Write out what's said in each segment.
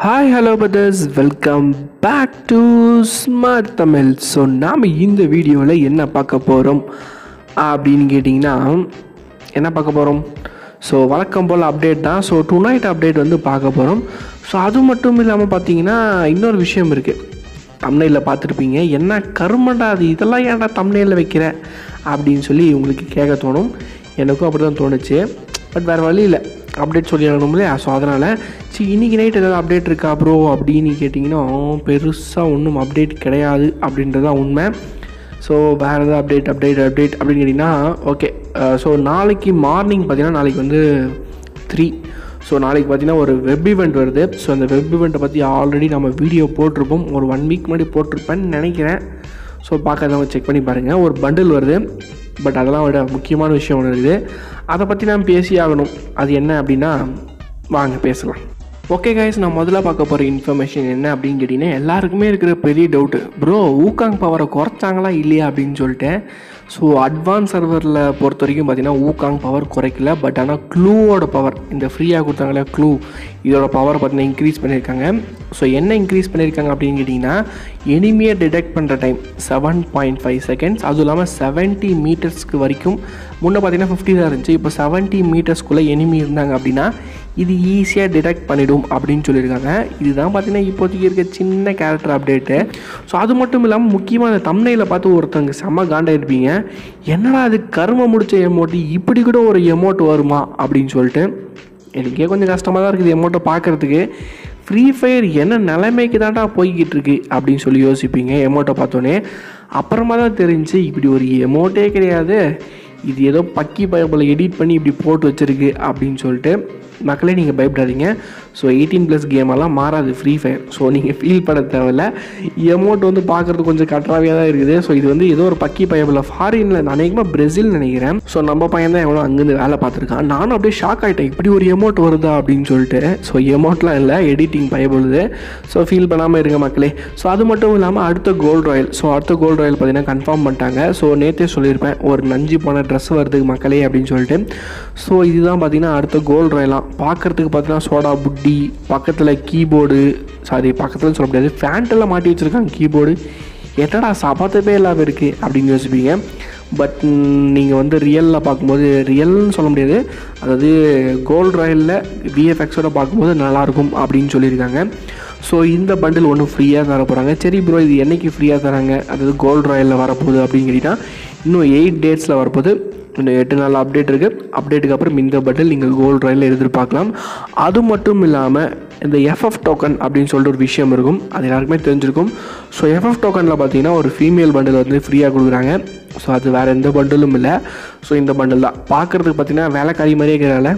hi hello brothers welcome back to smart Tamil so நாம் இந்த வீடியோவில் என்ன பார்க்க போகிறோம் அப்படின்னு கேட்டிங்கன்னா என்ன பார்க்க போகிறோம் ஸோ வழக்கம் போல் அப்டேட் தான் ஸோ டு நைட் அப்டேட் வந்து பார்க்க போகிறோம் ஸோ அது மட்டும் இல்லாமல் பார்த்தீங்கன்னா இன்னொரு விஷயம் இருக்குது தம்னையில் பார்த்துருப்பீங்க என்ன கருமண்டா அது இதெல்லாம் ஏன்டா தம்னையில் வைக்கிற அப்படின்னு சொல்லி உங்களுக்கு கேட்க தோணும் எனக்கும் அப்படி தான் தோணுச்சு பட் வேறு வழி இல்லை அப்டேட் சொல்லி ஆகணும் இல்லையா ஸோ அதனால் சரி இன்றைக்கி நைட் ஏதாவது அப்டேட் இருக்கா ப்ரோ அப்படின்னு கேட்டிங்கன்னா பெருசாக ஒன்றும் அப்டேட் கிடையாது அப்படின்றது தான் உண்மை ஸோ வேறு ஏதாவது அப்டேட் அப்டேட் அப்டேட் அப்படின்னு கேட்டிங்கன்னா ஓகே ஸோ நாளைக்கு மார்னிங் பார்த்தீங்கன்னா நாளைக்கு வந்து த்ரீ ஸோ நாளைக்கு பார்த்தீங்கன்னா ஒரு வெப் ஈவெண்ட் வருது ஸோ அந்த வெப் ஈவெண்ட்டை பற்றி ஆல்ரெடி நம்ம வீடியோ போட்டிருப்போம் ஒரு ஒன் வீக் முன்னாடி போட்டிருப்பேன்னு நினைக்கிறேன் ஸோ பார்க்காதவங்க செக் பண்ணி பாருங்கள் ஒரு பண்டில் வருது பட் அதெல்லாம் விட முக்கியமான விஷயம் ஒன்று இருக்குது அதை பற்றி நான் பேசி ஆகணும் அது என்ன அப்படின்னா வாங்க பேசலாம் ஓகே கைஸ் நான் முதல்ல பார்க்க போகிற இன்ஃபர்மேஷன் என்ன அப்படின்னு கேட்டிங்கன்னா எல்லாருக்குமே இருக்கிற பெரிய டவுட்டு ப்ரோ ஊக்காங் பவரை குறைச்சாங்களா இல்லையா அப்படின்னு சொல்லிட்டு ஸோ அட்வான்ஸ் சர்வரில் பொறுத்த வரைக்கும் பார்த்தீங்கன்னா ஊக்காங் பவர் குறைக்கல பட் ஆனால் க்ளூவோட பவர் இந்த ஃப்ரீயாக கொடுத்தாங்களே க்ளூ இதோட பவர் பார்த்தீங்கன்னா இன்க்ரீஸ் பண்ணியிருக்காங்க ஸோ என்ன இன்க்ரீஸ் பண்ணியிருக்காங்க அப்படின்னு கேட்டிங்கன்னா எனிமியை டிடெக்ட் பண்ணுற time seven point five seconds அதுவும் இல்லாமல் செவன்ட்டி மீட்டர்ஸ்க்கு வரைக்கும் முன்னே பார்த்தீங்கன்னா ஃபிஃப்டி தான் இருந்துச்சு இப்போ செவன்ட்டி மீட்டர்ஸ்க்குள்ளே எனிமி இருந்தாங்க அப்படின்னா இது ஈஸியாக டிடெக்ட் பண்ணிடும் அப்படின்னு சொல்லியிருக்காங்க இதுதான் பார்த்தீங்கன்னா இப்போதைக்கு இருக்க சின்ன கேரக்டர் அப்டேட்டு ஸோ அது மட்டும் இல்லாமல் முக்கியமாக அந்த தம்னையில் பார்த்து ஒருத்தவங்க செம்ம காண்டா இருப்பீங்க என்னடா அது கரும முடிச்ச எமோட்டு இப்படி கூட ஒரு எமோட் வருமா அப்படின்னு சொல்லிட்டு எனக்கே கொஞ்சம் கஷ்டமாக தான் இருக்குது எமௌண்ட்டை பார்க்குறதுக்கு ஃப்ரீ ஃபயர் என்ன நிலைமைக்கு தான்டா போய்கிட்டு இருக்கு அப்படின்னு சொல்லி யோசிப்பீங்க எமௌண்ட்டை பார்த்தோன்னே அப்புறமா தான் தெரிஞ்சு இப்படி ஒரு எமௌண்ட்டே கிடையாது இது ஏதோ பக்கி பயபில் எடிட் பண்ணி இப்படி போட்டு வச்சுருக்கு அப்படின்னு சொல்லிட்டு மக்களே நீங்கள் பயப்படாதீங்க ஸோ எயிட்டீன் ப்ளஸ் கேமெல்லாம் மாறாது ஃப்ரீ ஃபயர் ஸோ நீங்கள் ஃபீல் பண்ண தேவையில்ல எமௌண்ட் வந்து பார்க்குறது கொஞ்சம் கட்டுறாவியாக தான் இருக்குது ஸோ இது வந்து ஏதோ ஒரு பக்கி பயபில் ஃபாரினில் அநேகமாக பிரேசில் நினைக்கிறேன் ஸோ நம்ம பையன் தான் எவ்வளோ அங்கேருந்து வேலை பார்த்துருக்கான் நானும் அப்படியே ஷாக் ஆகிட்டேன் இப்படி ஒரு எமௌண்ட் வருதா அப்படின்னு சொல்லிட்டு ஸோ எமௌண்ட்லாம் இல்லை எடிட்டிங் பயப்படுது ஸோ ஃபீல் பண்ணாமல் இருங்க மக்களே ஸோ அது மட்டும் இல்லாமல் அடுத்த கோல்டு ராயல் ஸோ அடுத்த கோல்டு ராயல் பார்த்தீங்கன்னா கன்ஃபார்ம் பண்ணிட்டாங்க ஸோ நேற்றே சொல்லியிருப்பேன் ஒரு நஞ்சு போன ட்ரெஸ் வருது மக்களே அப்படின்னு சொல்லிட்டு ஸோ இதுதான் பார்த்தீங்கன்னா அடுத்த கோல்டு ராயலாம் பார்க்குறதுக்கு பார்த்தீங்கன்னா சோடா புட்டி பக்கத்தில் கீபோர்டு சாரி பக்கத்தில் சொல்ல முடியாது ஃபேண்ட்டெல்லாம் மாட்டி வச்சுருக்காங்க கீபோர்டு என்னடா சபாத்தப்பே இல்லாமல் இருக்குது அப்படின்னு யோசிப்பீங்க பட் நீங்கள் வந்து ரியலில் பார்க்கும்போது ரியல்னு சொல்ல முடியாது அதாவது கோல்டு ராயலில் விஎஃப்எக்ஸோட பார்க்கும்போது நல்லாயிருக்கும் அப்படின்னு சொல்லியிருக்காங்க ஸோ இந்த பண்டில் ஒன்று ஃப்ரீயாக தர போகிறாங்க சரி ப்ரோ இது என்றைக்கு ஃப்ரீயாக தராங்க அதாவது கோல்டு ராயலில் வரப்போகுது அப்படின்னு கேட்டிங்கன்னா இன்னும் எயிட் டேட்ஸில் வரப்போகுது இன்னும் எட்டு நாள் அப்டேட் இருக்குது அப்டேட்டுக்கு அப்புறம் இந்த பட்டில் நீங்கள் கோல்டு ராயில் எதிர்பார்க்கலாம் அது மட்டும் இல்லாமல் இந்த எஃப்எஃப் டோக்கன் அப்படின்னு சொல்லிட்டு ஒரு விஷயம் இருக்கும் அது எல்லாருக்குமே தெரிஞ்சிருக்கும் ஸோ எஃப்எஃப் டோக்கனில் பார்த்தீங்கன்னா ஒரு ஃபீமேல் பண்டில் வந்து ஃப்ரீயாக கொடுக்குறாங்க ஸோ அது வேறு எந்த பண்டிலும் இல்லை ஸோ இந்த பண்டில் தான் பார்க்குறதுக்கு பார்த்தீங்கன்னா வேலைக்காரி மாதிரியே இருக்கிறால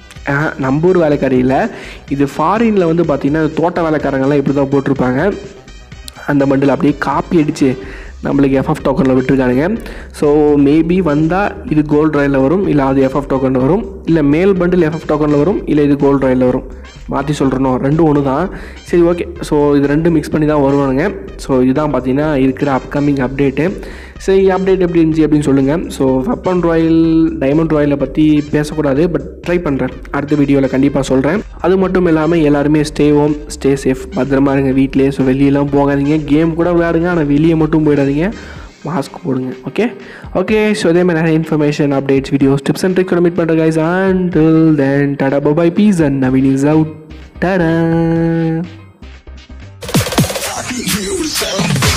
நம்ம ஊர் வேலைக்காரி இல்லை இது ஃபாரினில் வந்து பார்த்திங்கன்னா தோட்ட வேலைக்காரங்கெல்லாம் இப்படி தான் போட்டிருப்பாங்க அந்த பண்டில் அப்படியே காப்பி அடித்து நம்மளுக்கு எஃப்எஃப் டோக்கனில் விட்டுருக்கானுங்க ஸோ மேபி வந்தால் இது கோல்டு ராயில் வரும் இல்லை அது எஃப்எஃப் டோக்கனில் வரும் இல்லை மேல் பண்டில் எஃப்எஃப் டோக்கனில் வரும் இல்லை இது கோல்டு ராயில் வரும் மாற்றி சொல்கிறனோ ரெண்டும் ஒன்று தான் சரி ஓகே ஸோ இது ரெண்டும் மிக்ஸ் பண்ணி தான் வருவானுங்க ஸோ இதுதான் பார்த்தீங்கன்னா இருக்கிற அப்கமிங் அப்டேட்டு சரி அப்டேட் எப்படி இருந்துச்சு அப்படின்னு சொல்லுங்கள் ஸோ வெப்பன் ராயல் டைமண்ட் ராயலை பற்றி பேசக்கூடாது பட் ட்ரை பண்ணுறேன் அடுத்த வீடியோவில் கண்டிப்பாக சொல்கிறேன் அது மட்டும் இல்லாமல் எல்லாருமே ஸ்டே ஹோம் ஸ்டே சேஃப் பத்திரமா இருங்க வீட்டிலே ஸோ வெளியெல்லாம் போகாதீங்க கேம் கூட விளையாடுங்க ஆனால் வெளியே மட்டும் போயிடாதீங்க மாஸ்க் போடுங்க ஓகே ஓகே ஸோ அதே மாதிரி நிறைய information updates videos tips and tricks meet பண்ணுற guys and then tata bye bye peace and Naveen is out tata you sound